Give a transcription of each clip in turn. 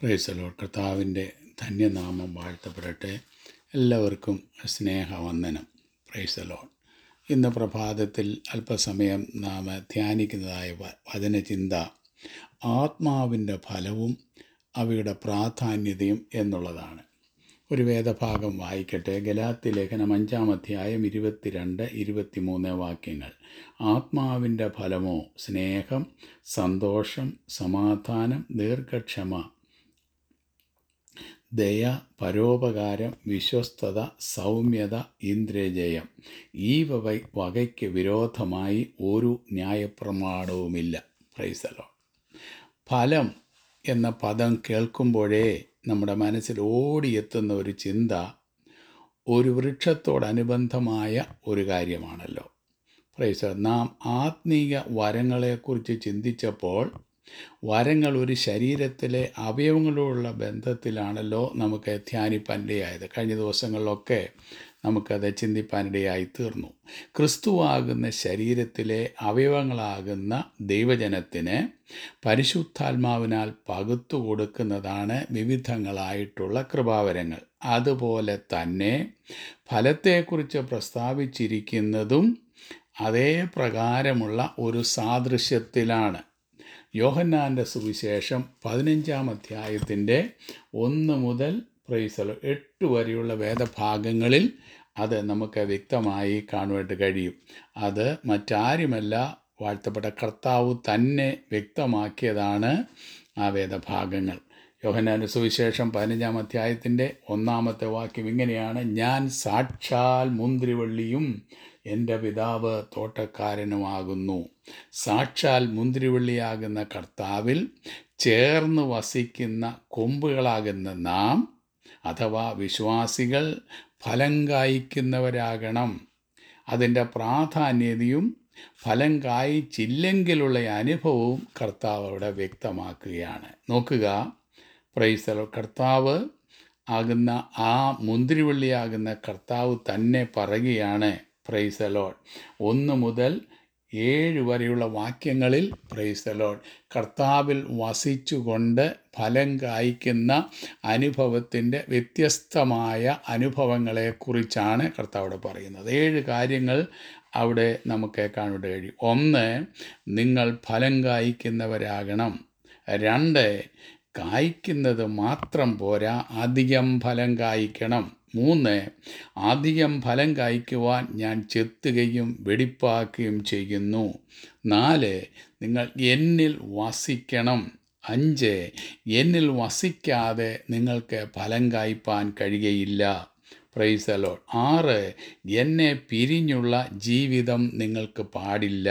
പ്രൈസലോ കർത്താവിൻ്റെ ധന്യനാമം വാഴ്ത്തപ്പെടട്ടെ എല്ലാവർക്കും സ്നേഹവന്ദനം പ്രൈസലോ ഇന്ന് പ്രഭാതത്തിൽ അല്പസമയം നാം ധ്യാനിക്കുന്നതായ വ- വചനചിന്ത ആത്മാവിൻ്റെ ഫലവും അവയുടെ പ്രാധാന്യതയും എന്നുള്ളതാണ് ഒരു വേദഭാഗം വായിക്കട്ടെ ഗലാത്തി ലേഖനം അഞ്ചാം അധ്യായം ഇരുപത്തിരണ്ട് ഇരുപത്തിമൂന്ന് വാക്യങ്ങൾ ആത്മാവിൻ്റെ ഫലമോ സ്നേഹം സന്തോഷം സമാധാനം ദീർഘക്ഷമ ദയ പരോപകാരം വിശ്വസ്തത സൗമ്യത ഇന്ദ്രിയജയം ഈ വക വകയ്ക്ക് വിരോധമായി ഒരു ന്യായപ്രമാണവുമില്ല പ്രൈസലോ ഫലം എന്ന പദം കേൾക്കുമ്പോഴേ നമ്മുടെ മനസ്സിൽ ഓടിയെത്തുന്ന ഒരു ചിന്ത ഒരു വൃക്ഷത്തോടനുബന്ധമായ ഒരു കാര്യമാണല്ലോ പ്രൈസ നാം ആത്മീയ വരങ്ങളെക്കുറിച്ച് ചിന്തിച്ചപ്പോൾ വരങ്ങൾ ഒരു ശരീരത്തിലെ അവയവങ്ങളോടുള്ള ബന്ധത്തിലാണല്ലോ നമുക്ക് ധ്യാനിപ്പാനിടയായത് കഴിഞ്ഞ ദിവസങ്ങളിലൊക്കെ നമുക്കത് ചിന്തിപ്പാനിടയായി തീർന്നു ക്രിസ്തുവാകുന്ന ശരീരത്തിലെ അവയവങ്ങളാകുന്ന ദൈവജനത്തിന് പരിശുദ്ധാത്മാവിനാൽ പകുത്തു കൊടുക്കുന്നതാണ് വിവിധങ്ങളായിട്ടുള്ള കൃപാവരങ്ങൾ അതുപോലെ തന്നെ ഫലത്തെക്കുറിച്ച് പ്രസ്താവിച്ചിരിക്കുന്നതും അതേ പ്രകാരമുള്ള ഒരു സാദൃശ്യത്തിലാണ് യോഹന്നാൻ്റെ സുവിശേഷം പതിനഞ്ചാം അധ്യായത്തിൻ്റെ ഒന്ന് മുതൽ പ്രൈസലോ എട്ട് വരെയുള്ള വേദഭാഗങ്ങളിൽ അത് നമുക്ക് വ്യക്തമായി കാണുവാനായിട്ട് കഴിയും അത് മറ്റാരുമല്ല വാഴ്ത്തപ്പെട്ട കർത്താവ് തന്നെ വ്യക്തമാക്കിയതാണ് ആ വേദഭാഗങ്ങൾ യോഹന്നാൻ്റെ സുവിശേഷം പതിനഞ്ചാം അധ്യായത്തിൻ്റെ ഒന്നാമത്തെ വാക്യം ഇങ്ങനെയാണ് ഞാൻ സാക്ഷാൽ മുന്തിരിവള്ളിയും എൻ്റെ പിതാവ് തോട്ടക്കാരനുമാകുന്നു സാക്ഷാൽ മുന്തിരിവള്ളിയാകുന്ന കർത്താവിൽ ചേർന്ന് വസിക്കുന്ന കൊമ്പുകളാകുന്ന നാം അഥവാ വിശ്വാസികൾ ഫലം കായ്ക്കുന്നവരാകണം അതിൻ്റെ പ്രാധാന്യതയും ഫലം കായ്ച്ചില്ലെങ്കിലുള്ള അനുഭവവും കർത്താവ് അവിടെ വ്യക്തമാക്കുകയാണ് നോക്കുക പ്രൈസലോ കർത്താവ് ആകുന്ന ആ മുന്തിരിവള്ളിയാകുന്ന കർത്താവ് തന്നെ പറയുകയാണ് പ്രൈസലോഡ് ഒന്ന് മുതൽ ഏഴ് വരെയുള്ള വാക്യങ്ങളിൽ പ്രൈസലോഡ് കർത്താവിൽ വസിച്ചുകൊണ്ട് ഫലം കായ്ക്കുന്ന അനുഭവത്തിൻ്റെ വ്യത്യസ്തമായ അനുഭവങ്ങളെക്കുറിച്ചാണ് കർത്താവ് അവിടെ പറയുന്നത് ഏഴ് കാര്യങ്ങൾ അവിടെ നമുക്ക് കാണാൻ കഴിയും ഒന്ന് നിങ്ങൾ ഫലം കായ്ക്കുന്നവരാകണം രണ്ട് കായ്ക്കുന്നത് മാത്രം പോരാ അധികം ഫലം കായ്ക്കണം മൂന്ന് അധികം ഫലം കായ്ക്കുവാൻ ഞാൻ ചെത്തുകയും വെടിപ്പാക്കുകയും ചെയ്യുന്നു നാല് നിങ്ങൾ എന്നിൽ വസിക്കണം അഞ്ച് എന്നിൽ വസിക്കാതെ നിങ്ങൾക്ക് ഫലം കായ്പാൻ കഴിയുകയില്ല പ്രൈസലോ ആറ് എന്നെ പിരിഞ്ഞുള്ള ജീവിതം നിങ്ങൾക്ക് പാടില്ല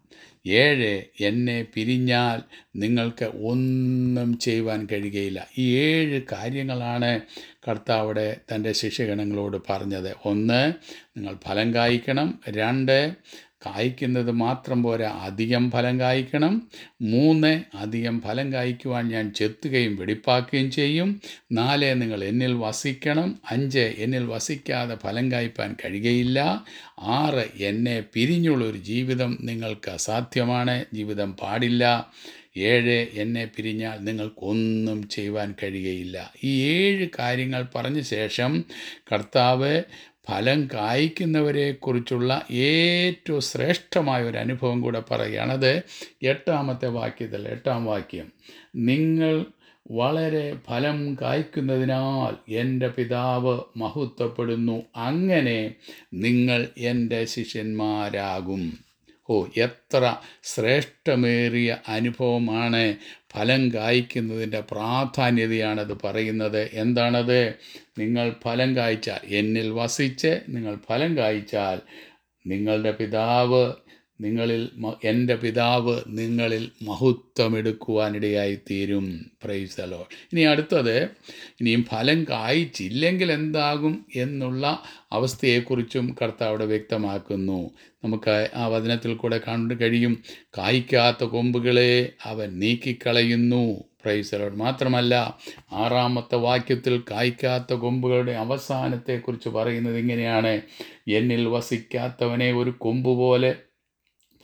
ഏഴ് എന്നെ പിരിഞ്ഞാൽ നിങ്ങൾക്ക് ഒന്നും ചെയ്യുവാൻ കഴിയുകയില്ല ഈ ഏഴ് കാര്യങ്ങളാണ് കർത്താവിടെ തൻ്റെ ശിഷ്യഗണങ്ങളോട് പറഞ്ഞത് ഒന്ന് നിങ്ങൾ ഫലം കായ്ക്കണം രണ്ട് കായ്ക്കുന്നത് മാത്രം പോരാ അധികം ഫലം കായ്ക്കണം മൂന്ന് അധികം ഫലം കായ്ക്കുവാൻ ഞാൻ ചെത്തുകയും വെടിപ്പാക്കുകയും ചെയ്യും നാല് നിങ്ങൾ എന്നിൽ വസിക്കണം അഞ്ച് എന്നിൽ വസിക്കാതെ ഫലം കായ്പാൻ കഴിയുകയില്ല ആറ് എന്നെ പിരിഞ്ഞുള്ളൊരു ജീവിതം നിങ്ങൾക്ക് അസാധ്യമാണ് ജീവിതം പാടില്ല ഏഴ് എന്നെ പിരിഞ്ഞാൽ നിങ്ങൾക്കൊന്നും ചെയ്യുവാൻ കഴിയുകയില്ല ഈ ഏഴ് കാര്യങ്ങൾ പറഞ്ഞ ശേഷം കർത്താവ് ഫലം കായ്ക്കുന്നവരെക്കുറിച്ചുള്ള ഏറ്റവും ശ്രേഷ്ഠമായ ഒരു അനുഭവം കൂടെ പറയുകയാണത് എട്ടാമത്തെ വാക്യത്തിൽ എട്ടാം വാക്യം നിങ്ങൾ വളരെ ഫലം കായ്ക്കുന്നതിനാൽ എൻ്റെ പിതാവ് മഹത്വപ്പെടുന്നു അങ്ങനെ നിങ്ങൾ എൻ്റെ ശിഷ്യന്മാരാകും ഓ എത്ര ശ്രേഷ്ഠമേറിയ അനുഭവമാണ് ഫലം കായ്ക്കുന്നതിൻ്റെ പ്രാധാന്യതയാണത് പറയുന്നത് എന്താണത് നിങ്ങൾ ഫലം കായ്ച്ചാൽ എന്നിൽ വസിച്ച് നിങ്ങൾ ഫലം കായ്ച്ചാൽ നിങ്ങളുടെ പിതാവ് നിങ്ങളിൽ മ- എൻ്റെ പിതാവ് നിങ്ങളിൽ മഹത്വമെടുക്കുവാനിടയായി തീരും പ്രൈസലോ ഇനി അടുത്തത് ഇനിയും ഫലം കായ്ച്ചില്ലെങ്കിൽ എന്താകും എന്നുള്ള അവസ്ഥയെക്കുറിച്ചും കർത്താവിടെ വ്യക്തമാക്കുന്നു നമുക്ക് ആ വചനത്തിൽ കൂടെ കാണാൻ കഴിയും കായ്ക്കാത്ത കൊമ്പുകളെ അവൻ നീക്കിക്കളയുന്നു പ്രൈസലോട് മാത്രമല്ല ആറാമത്തെ വാക്യത്തിൽ കായ്ക്കാത്ത കൊമ്പുകളുടെ അവസാനത്തെക്കുറിച്ച് പറയുന്നത് ഇങ്ങനെയാണ് എന്നിൽ വസിക്കാത്തവനെ ഒരു കൊമ്പ് പോലെ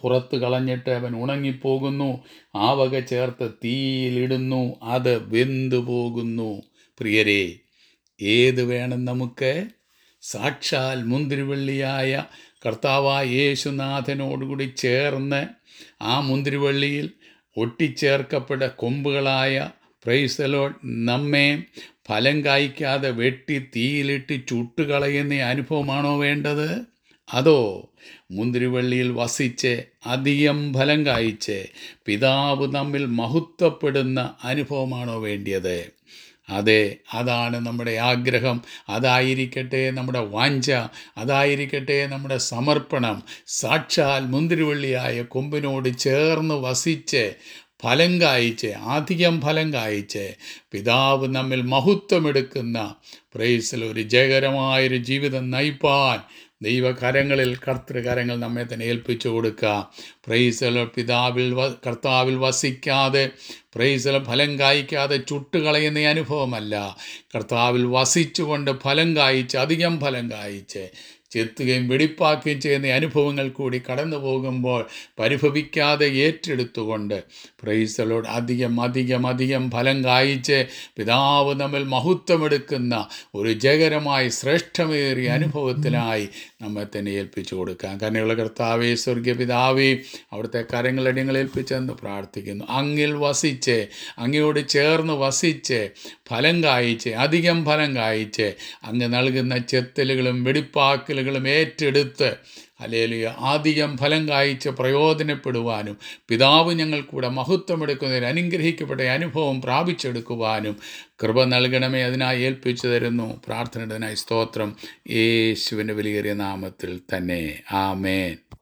പുറത്ത് കളഞ്ഞിട്ട് അവൻ ഉണങ്ങിപ്പോകുന്നു ആ വക ചേർത്ത് തീയിലിടുന്നു അത് വെന്തു പോകുന്നു പ്രിയരെ ഏത് വേണം നമുക്ക് സാക്ഷാൽ മുന്തിരിവള്ളിയായ കർത്താവായ യേശുനാഥനോടുകൂടി ചേർന്ന് ആ മുന്തിരിവള്ളിയിൽ ഒട്ടിച്ചേർക്കപ്പെട്ട കൊമ്പുകളായ പ്രൈസലോ നമ്മെ ഫലം കായ്ക്കാതെ വെട്ടി തീയിലിട്ട് ചുട്ടുകളയുന്ന അനുഭവമാണോ വേണ്ടത് അതോ മുന്തിരിവള്ളിയിൽ വസിച്ച് അധികം ഫലം കായ്ച്ച് പിതാവ് തമ്മിൽ മഹത്വപ്പെടുന്ന അനുഭവമാണോ വേണ്ടിയത് അതെ അതാണ് നമ്മുടെ ആഗ്രഹം അതായിരിക്കട്ടെ നമ്മുടെ വാഞ്ച അതായിരിക്കട്ടെ നമ്മുടെ സമർപ്പണം സാക്ഷാൽ മുന്തിരിവള്ളിയായ കൊമ്പിനോട് ചേർന്ന് വസിച്ച് ഫലം കായ്ച്ച് അധികം ഫലം കായ്ച്ച് പിതാവ് നമ്മിൽ മഹത്വമെടുക്കുന്ന പ്രൈസിൽ ഒരു ജയകരമായൊരു ജീവിതം നയിപ്പാൻ ദൈവകരങ്ങളിൽ കർത്തൃകരങ്ങൾ നമ്മെ തന്നെ ഏൽപ്പിച്ചു കൊടുക്കുക പ്രൈസല പിതാവിൽ വ കർത്താവിൽ വസിക്കാതെ പ്രൈസല ഫലം കായ്ക്കാതെ ചുട്ടുകളയുന്ന അനുഭവമല്ല കർത്താവിൽ വസിച്ചുകൊണ്ട് ഫലം കായ്ച്ച് അധികം ഫലം കായ്ച്ച് ചെത്തുകയും വെടിപ്പാക്കുകയും ചെയ്യുന്ന അനുഭവങ്ങൾ കൂടി കടന്നു പോകുമ്പോൾ പരിഭവിക്കാതെ ഏറ്റെടുത്തുകൊണ്ട് പ്രൈസലോട് അധികം അധികം അധികം ഫലം കായ്ച്ച് പിതാവ് നമ്മിൽ മഹത്വമെടുക്കുന്ന ഒരു ജയകരമായി ശ്രേഷ്ഠമേറിയ അനുഭവത്തിനായി നമ്മെ തന്നെ ഏൽപ്പിച്ചു കൊടുക്കാം കരുണയുള്ള കർത്താവേ സ്വർഗീയ പിതാവേ അവിടുത്തെ കരങ്ങളടിയങ്ങൾ ഏൽപ്പിച്ചെന്ന് പ്രാർത്ഥിക്കുന്നു അങ്ങിൽ വസിച്ച് അങ്ങയോട് ചേർന്ന് വസിച്ച് ഫലം കായ്ച്ച് അധികം ഫലം കായ്ച്ച് അങ്ങ് നൽകുന്ന ചെത്തലുകളും വെടിപ്പാക്കലുകളും ഏറ്റെടുത്ത് അല്ലേലിയ അധികം ഫലം കായ്ച്ച് പ്രയോജനപ്പെടുവാനും പിതാവ് ഞങ്ങൾക്കൂടെ മഹത്വമെടുക്കുന്നതിന് അനുഗ്രഹിക്കപ്പെട്ട അനുഭവം പ്രാപിച്ചെടുക്കുവാനും കൃപ നൽകണമേ അതിനായി ഏൽപ്പിച്ചു തരുന്നു പ്രാർത്ഥനയുടേതിനായി സ്തോത്രം യേശുവിൻ്റെ വലിയേറിയ നാമത്തിൽ തന്നെ ആമേൻ